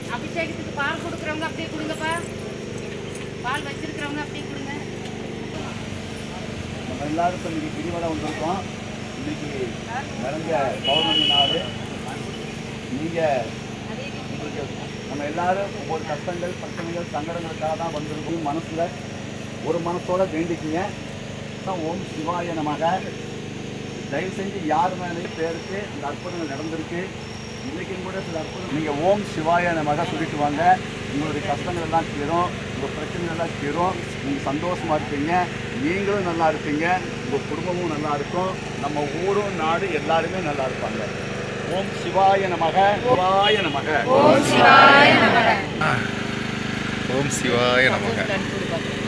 அபிஷேகத்துக்கு பால் கொடுக்குறவங்க அப்படியே கொடுங்கப்பா பால் வச்சிருக்கிறவங்க அப்படியே கொடுங்க நம்ம எல்லாரும் இப்போ இன்னைக்கு கிரிவலம் வந்திருக்கோம் இன்னைக்கு நிறைஞ்ச பௌர்ணமி நாள் நீங்கள் உங்களுக்கு நம்ம எல்லாரும் ஒவ்வொரு கஷ்டங்கள் பிரச்சனைகள் சங்கடங்களுக்காக தான் வந்திருக்கோம் மனசில் ஒரு மனசோட வேண்டிக்கிங்க தான் ஓம் சிவாய நமக தயவு செஞ்சு யார் மேலேயும் பேருக்கு இந்த அற்புதங்கள் நடந்திருக்கு இன்றைக்கும் கூட சில அற்புதம் நீங்கள் ஓம் சிவாய நமக சொல்லிட்டு வாங்க உங்களுடைய கஷ்டங்கள் எல்லாம் தீரும் உங்கள் பிரச்சனைகள் எல்லாம் தீரும் நீங்கள் சந்தோஷமாக இருப்பீங்க நீங்களும் நல்லா இருப்பீங்க உங்கள் குடும்பமும் நல்லா இருக்கும் நம்ம ஊரும் நாடு எல்லாருமே நல்லா இருப்பாங்க ஓம் சிவாய நமக சிவாய நமக ஓம் சிவாய நமக கண் கொடுப்பாங்க